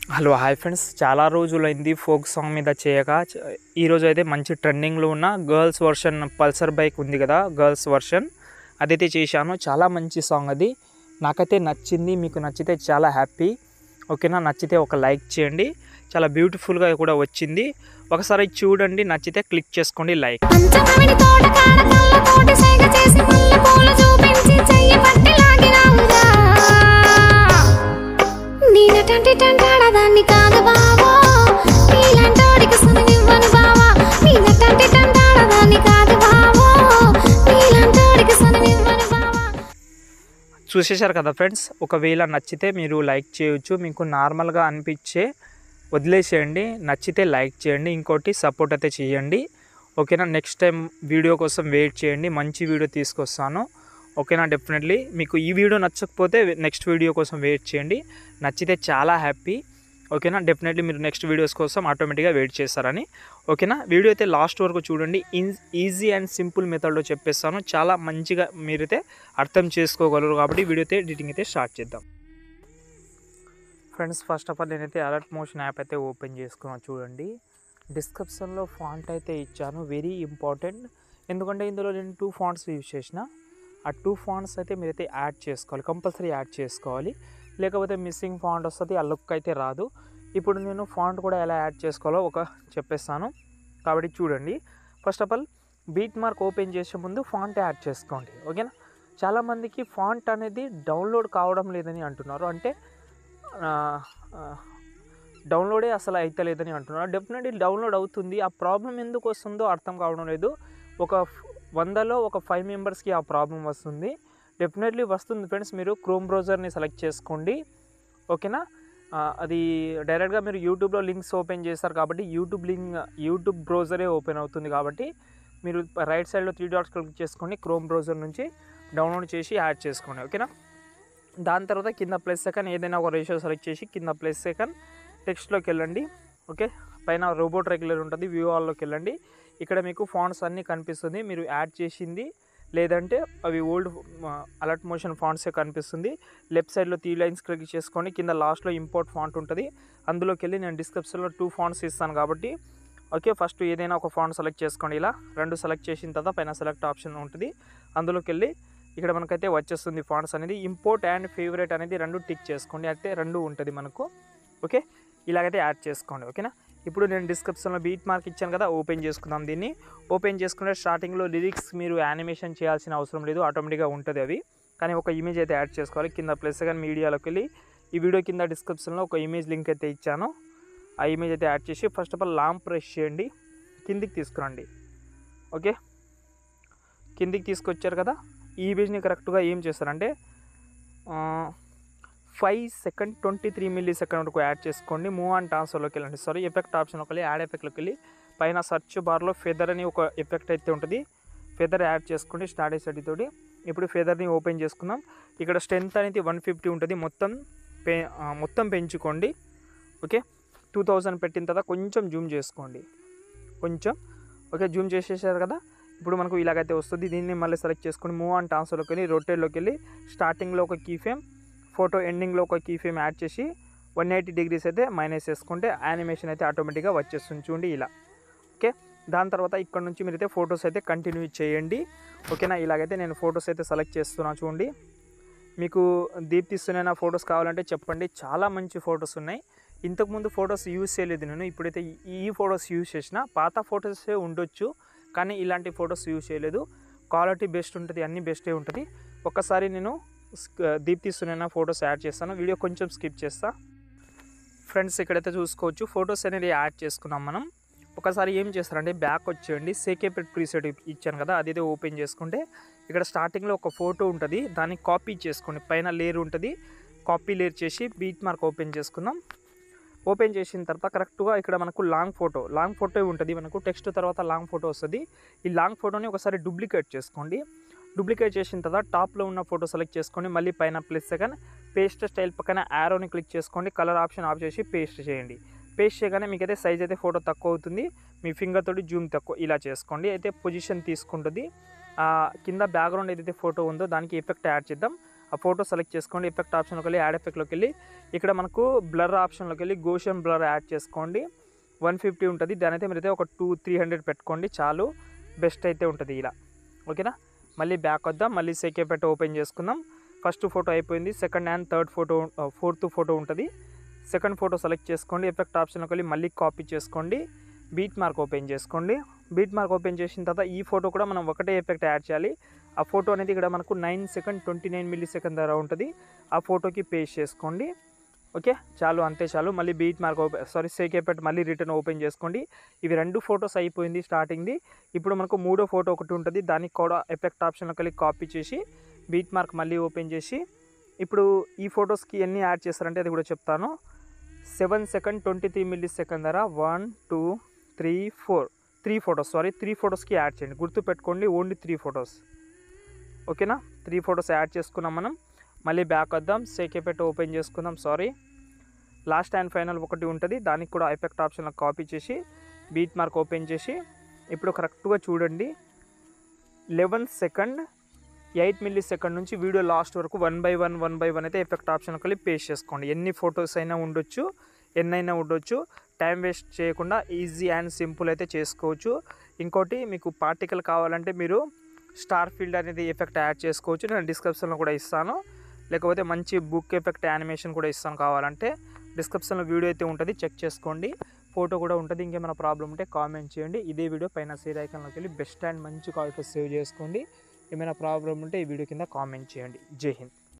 hello hi friends చాలా రోజులైంది folk song మీద చేయక చ- ఈరోజు అయితే మంచి ట్రెండింగ్లో ఉన్న గర్ల్స్ వర్షన్ పల్సర్ బైక్ ఉంది కదా గర్ల్స్ వర్షన్ అదైతే చేశాను చాలా మంచి సాంగ్ అది నాకైతే నచ్చింది మీకు నచ్చితే చాలా హ్యాపీ ఓకేనా నచ్చితే ఒక లైక్ చేయండి చాలా బ్యూటిఫుల్గా కూడా వచ్చింది ఒకసారి చూడండి నచ్చితే క్లిక్ చేసుకోండి లైక్ పంచమామిడి తోట కాడ కళ్ళ తోటి సైగ చేసి మల్లె పూలు చూపించి చెయ్యి పట్టి లాగినావుగా నేనటంటి టంటాడదాన్ని కాదు బావో నీలాంటోడికి సననివ్వను బావా నేనటంటి టంటాడదాన్ని కాదు బావో నీలాంటోడికి సననివ్వను బావా చూసేశారు కదా ఫ్రెండ్స్ ఒకవేళ నచ్చితే మీరు లైక్ చేయొచ్చు మీకు నార్మల్గా అనిపించే వదిలేసేయండి నచ్చితే లైక్ చేయండి ఇంకోటి సపోర్ట్ అయితే చేయండి ఓకేనా నెక్స్ట్ టైం వీడియో కోసం వెయిట్ చేయండి మంచి వీడియో తీసుకొస్తాను ఓకేనా డెఫినెట్లీ మీకు ఈ వీడియో నచ్చకపోతే నెక్స్ట్ వీడియో కోసం వెయిట్ చేయండి నచ్చితే చాలా హ్యాపీ ఓకేనా డెఫినెట్లీ మీరు నెక్స్ట్ వీడియోస్ కోసం ఆటోమేటిక్గా వెయిట్ చేస్తారని ఓకేనా వీడియో అయితే లాస్ట్ వరకు చూడండి ఈజీ అండ్ సింపుల్ మెథడ్లో చెప్పేస్తాను చాలా మంచిగా మీరైతే అర్థం చేసుకోగలరు కాబట్టి వీడియో అయితే ఎడిటింగ్ అయితే స్టార్ట్ చేద్దాం ఫ్రెండ్స్ ఫస్ట్ ఆఫ్ ఆల్ నేనైతే అలర్ట్ మోషన్ యాప్ అయితే ఓపెన్ చేసుకున్నాను చూడండి డిస్క్రిప్షన్లో ఫాంట్ అయితే ఇచ్చాను వెరీ ఇంపార్టెంట్ ఎందుకంటే ఇందులో నేను టూ ఫాంట్స్ యూజ్ చేసిన ఆ టూ ఫాంట్స్ అయితే మీరైతే యాడ్ చేసుకోవాలి కంపల్సరీ యాడ్ చేసుకోవాలి లేకపోతే మిస్సింగ్ ఫాంట్ వస్తుంది ఆ లుక్ అయితే రాదు ఇప్పుడు నేను ఫాంట్ కూడా ఎలా యాడ్ చేసుకోవాలో ఒక చెప్పేస్తాను కాబట్టి చూడండి first of all beat mark open చేసే ముందు ఫాంట్ యాడ్ చేసుకోండి ఓకేనా చాలామందికి ఫాంట్ అనేది డౌన్లోడ్ కావడం లేదని అంటున్నారు అంటే ఆ, ఆ, డౌన్లోడే అసలు అవుతలేదని అంటున్నారు డెఫినెట్లీ డౌన్లోడ్ అవుతుంది ఆ ప్రాబ్లం ఎందుకు వస్తుందో అర్థం కావడం లేదు ఒక ఫ్- వందలో ఒక ఫైవ్ మెంబర్స్కి ఆ ప్రాబ్లం వస్తుంది డెఫినెట్లీ వస్తుంది ఫ్రెండ్స్ మీరు క్రోమ్ బ్రౌజర్ని సెలెక్ట్ చేసుకోండి ఓకేనా ఆ, అది డైరెక్ట్గా మీరు యూట్యూబ్లో లింక్స్ ఓపెన్ చేస్తారు కాబట్టి యూట్యూబ్ లింక్ యూట్యూబ్ బ్రౌజరే ఓపెన్ అవుతుంది కాబట్టి మీరు రైట్ సైడ్లో త్రీ డాట్స్ క్లిక్ చేసుకోండి క్రోమ్ బ్రౌజర్ నుంచి డౌన్లోడ్ చేసి యాడ్ చేసుకోండి ఓకేనా దాని తర్వాత కింద ప్లస్ సెకండ్ ఏదైనా ఒక రేషియో సెలెక్ట్ చేసి కింద ప్లస్ సెకండ్ టెక్స్ట్లోకి వెళ్ళండి ఓకే పైన రోబోట్ రెగ్యులర్ ఉంటుంది వ్యూ ఆల్లోకి వెళ్ళండి ఇక్కడ మీకు ఫాంట్స్ అన్నీ కనిపిస్తుంది మీరు యాడ్ చేసింది లేదంటే అవి ఓల్డ్ అలర్ట్ మోషన్ ఫాంట్సే కనిపిస్తుంది లెఫ్ట్ సైడ్లో త్రీ లైన్స్ క్లిక్ చేసుకోండి కింద లాస్ట్లో ఇంపోర్ట్ ఫాంట్ ఉంటుంది అందులోకి వెళ్ళి నేను డిస్క్రిప్షన్లో టూ ఫాంట్స్ ఇస్తాను కాబట్టి ఓకే ఫస్ట్ ఏదైనా ఒక ఫాంట్ సెలెక్ట్ చేసుకోండి ఇలా రెండు సెలెక్ట్ చేసిన తర్వాత పైన సెలెక్ట్ ఆప్షన్ ఉంటుంది అందులోకి వెళ్ళి ఇక్కడ మనకైతే వచ్చేస్తుంది ఫాంట్స్ అనేది ఇంపోర్ట్ అండ్ ఫేవరెట్ అనేది రెండు టిక్ చేసుకోండి అయితే రెండు ఉంటుంది మనకు ఓకే ఇలాగైతే యాడ్ చేసుకోండి ఓకేనా ఇప్పుడు నేను డిస్క్రిప్షన్లో బీట్ మార్క్ ఇచ్చాను కదా ఓపెన్ చేసుకుందాం దీన్ని ఓపెన్ చేసుకుంటే స్టార్టింగ్లో లిరిక్స్ మీరు యానిమేషన్ చేయాల్సిన అవసరం లేదు ఆటోమేటిక్గా ఉంటుంది అవి కానీ ఒక ఇమేజ్ అయితే యాడ్ చేసుకోవాలి కింద ప్లస్ కానీ మీడియాలోకి వెళ్ళి ఈ వీడియో కింద డిస్క్రిప్షన్లో ఒక ఇమేజ్ లింక్ అయితే ఇచ్చాను ఆ ఇమేజ్ అయితే యాడ్ చేసి first of all long press చేయండి కిందికి తీసుకురండి ఓకే కిందికి తీసుకొచ్చారు కదా ఈ ఇమేజ్ని కరెక్ట్గా ఏం చేస్తారంటే five second twenty three millisecond వరకు యాడ్ చేసుకోండి మూవ్ అండ్ ట్రాన్స్ఫర్లోకి వెళ్ళండి సారీ ఎఫెక్ట్ ఆప్షన్లోకి వెళ్ళి యాడ్ ఎఫెక్ట్లోకి వెళ్ళి పైన సర్చ్ బార్లో ఫెదర్ అని ఒక ఎఫెక్ట్ అయితే ఉంటుంది ఫెదర్ యాడ్ చేసుకోండి స్టార్ట్ అయ్యేసరి తోటి ఇప్పుడు ఫెదర్ని ఓపెన్ చేసుకుందాం ఇక్కడ స్ట్రెంత్ అనేది వన్ ఫిఫ్టీ ఉంటుంది మొత్తం పె ఆ, మొత్తం పెంచుకోండి ఓకే టూ థౌజండ్ పెట్టిన తర్వాత కొంచెం జూమ్ చేసుకోండి కొంచెం ఓకే జూమ్ చేసేసారు కదా ఇప్పుడు మనకు ఇలాగైతే వస్తుంది దీన్ని మళ్ళీ సెలెక్ట్ చేసుకొని మూవ్ అండ్ ట్రాన్స్ఫర్లోకి వెళ్ళి రొటేట్లోకి వెళ్ళి స్టార్టింగ్లో ఒక కీ ఫేమ్ ఫోటో ఎండింగ్లో ఒక కీ ఫేమ్ యాడ్ చేసి వన్ ఎయిటీ డిగ్రీస్ అయితే మైనస్ చేసుకుంటే యానిమేషన్ అయితే ఆటోమేటిక్గా వచ్చేస్తుంది చూడండి ఇలా ఓకే దాని తర్వాత ఇక్కడ నుంచి మీరైతే ఫొటోస్ అయితే కంటిన్యూ చేయండి ఓకేనా ఇలాగైతే నేను ఫొటోస్ అయితే సెలెక్ట్ చేస్తున్నాను చూడండి మీకు దీప్తిస్తున్న ఫొటోస్ కావాలంటే చెప్పండి చాలా మంచి ఫొటోస్ ఉన్నాయి ఇంతకుముందు ఫొటోస్ యూజ్ చేయలేదు నేను ఇప్పుడైతే ఈ- ఈ ఫొటోస్ యూజ్ చేసిన పాత ఫొటోసే ఉండొచ్చు కానీ ఇలాంటి ఫొటోస్ యూజ్ చేయలేదు క్వాలిటీ బెస్ట్ ఉంటుంది అన్నీ బెస్టే ఉంటుంది ఒక్కసారి నేను దీప్తిస్తున్న ఫొటోస్ యాడ్ చేస్తాను వీడియో కొంచెం స్కిప్ చేస్తా ఫ్రెండ్స్ ఇక్కడైతే చూసుకోవచ్చు ఫొటోస్ అనేది యాడ్ చేసుకున్నాం మనం ఒకసారి ఏం చేస్తారంటే బ్యాక్ వచ్చేయండి సేకేపెట్ ప్రీసెట్ ఇచ్చాను కదా అదైతే ఓపెన్ చేసుకుంటే ఇక్కడ స్టార్టింగ్లో ఒక ఫోటో ఉంటుంది దాన్ని కాపీ చేసుకోండి పైన లేయర్ ఉంటుంది కాపీ లేయర్ చేసి బీట్ మార్క్ ఓపెన్ చేసుకుందాం ఓపెన్ చేసిన తర్వాత కరెక్ట్గా ఇక్కడ మనకు లాంగ్ ఫోటో లాంగ్ ఫోటో ఉంటుంది మనకు టెక్స్ట్ తర్వాత లాంగ్ ఫోటో వస్తుంది ఈ లాంగ్ ఫోటోని ఒకసారి డూప్లికేట్ చేసుకోండి డూప్లికేట్ చేసిన తర్వాత టాప్లో ఉన్న ఫోటో సెలెక్ట్ చేసుకోండి మళ్ళీ పైన ప్లస్ సెకండ్ పేస్ట్ స్టైల్ పక్కన యారోని క్లిక్ చేసుకోండి కలర్ ఆప్షన్ ఆఫ్ చేసి పేస్ట్ చేయండి పేస్ట్ చేయగానే మీకైతే సైజ్ అయితే ఫోటో తక్కువ అవుతుంది మీ ఫింగర్ తోటి జూమ్ తక్కువ ఇలా చేసుకోండి అయితే పొజిషన్ తీసుకుంటుంది ఆ, కింద బ్యాక్గ్రౌండ్ ఏదైతే ఫోటో ఉందో దానికి ఎఫెక్ట్ యాడ్ చేద్దాం ఆ ఫోటో సెలెక్ట్ చేసుకోండి ఎఫెక్ట్ ఆప్షన్లోకి వెళ్ళి యాడ్ ఎఫెక్ట్లోకి వెళ్ళి ఇక్కడ మనకు బ్లర్ ఆప్షన్లోకి వెళ్ళి గోషన్ బ్లర్ యాడ్ చేసుకోండి వన్ ఫిఫ్టీ ఉంటుంది దాని అయితే మీరైతే ఒక టూ త్రీ హండ్రెడ్ పెట్టుకోండి చాలు బెస్ట్ అయితే ఉంటుంది ఇలా ఓకేనా మళ్ళీ బ్యాక్ వద్దాం మళ్ళీ సెకే పెట్టి ఓపెన్ చేసుకుందాం ఫస్ట్ ఫోటో అయిపోయింది second and third photo fourth photo ఉంటుంది సెకండ్ ఫోటో సెలెక్ట్ చేసుకోండి ఎఫెక్ట్ ఆప్షన్లోకి వెళ్ళి మళ్ళీ కాపీ చేసుకోండి బీట్ మార్క్ ఓపెన్ చేసుకోండి బీట్ మార్క్ ఓపెన్ చేసిన తర్వాత ఈ ఫోటో కూడా మనం ఒకటే ఎఫెక్ట్ యాడ్ చేయాలి ఆ ఫోటో అనేది ఇక్కడ మనకు nine second twenty nine millisecond ధర ఉంటుంది ఆ ఫోటోకి పేస్ట్ చేసుకోండి ఓకే చాలు అంతే చాలు మళ్ళీ బీట్ మార్క్ ఓపెన్ సారీ సేక్ ఎఫెక్ట్ మళ్ళీ రిటర్న్ ఓపెన్ చేసుకోండి ఇవి రెండు ఫొటోస్ అయిపోయింది స్టార్టింగ్ది ఇప్పుడు మనకు మూడో ఫోటో ఒకటి ఉంటుంది దానికి కూడా ఎఫెక్ట్ ఆప్షన్లోకి వెళ్ళి కాపీ చేసి బీట్ మార్క్ మళ్ళీ ఓపెన్ చేసి ఇప్పుడు ఈ ఫొటోస్కి ఎన్ని యాడ్ చేస్తారంటే అది కూడా చెప్తాను seven second twenty three millisecond ధర one two three four three photos sorry three ఫొటోస్కి యాడ్ చేయండి గుర్తు పెట్టుకోండి ఓన్లీ త్రీ ఫొటోస్ ఓకేనా త్రీ ఫొటోస్ యాడ్ చేసుకున్నాం మనం మళ్ళీ బ్యాక్ వద్దాం సేకే పెట్టి ఓపెన్ చేసుకుందాం సారీ లాస్ట్ అండ్ ఫైనల్ ఒకటి ఉంటుంది దానికి కూడా ఎఫెక్ట్ ఆప్షన్లో కాపీ చేసి బీట్ మార్క్ ఓపెన్ చేసి ఇప్పుడు కరెక్ట్గా చూడండి eleven second eight millisecond నుంచి వీడియో లాస్ట్ వరకు one by one one by one అయితే ఎఫెక్ట్ ఆప్షన్కి వెళ్ళి పేస్ట్ చేసుకోండి ఎన్ని ఫొటోస్ అయినా ఉండొచ్చు ఎన్నైనా ఉండొచ్చు టైం వేస్ట్ చేయకుండా ఈజీ అండ్ సింపుల్ అయితే చేసుకోవచ్చు ఇంకోటి మీకు పార్టికల్ కావాలంటే మీరు స్టార్ ఫీల్డ్ అనేది ఎఫెక్ట్ యాడ్ చేసుకోవచ్చు నేను డిస్క్రిప్షన్లో కూడా ఇస్తాను లేకపోతే మంచి బుక్ ఎఫెక్ట్ యానిమేషన్ కూడా ఇస్తాను కావాలంటే డిస్క్రిప్షన్లో వీడియో అయితే ఉంటుంది చెక్ చేసుకోండి ఫోటో కూడా ఉంటుంది ఇంకేమైనా ప్రాబ్లం ఉంటే కామెంట్ చేయండి ఇదే వీడియో పైన సేర్ ఐకాన్లోకి వెళ్ళి బెస్ట్ అండ్ మంచి కాల్ సేవ్ చేసుకోండి ఏమైనా ప్రాబ్లం ఉంటే ఈ వీడియో కింద కామెంట్ చేయండి జై హింద్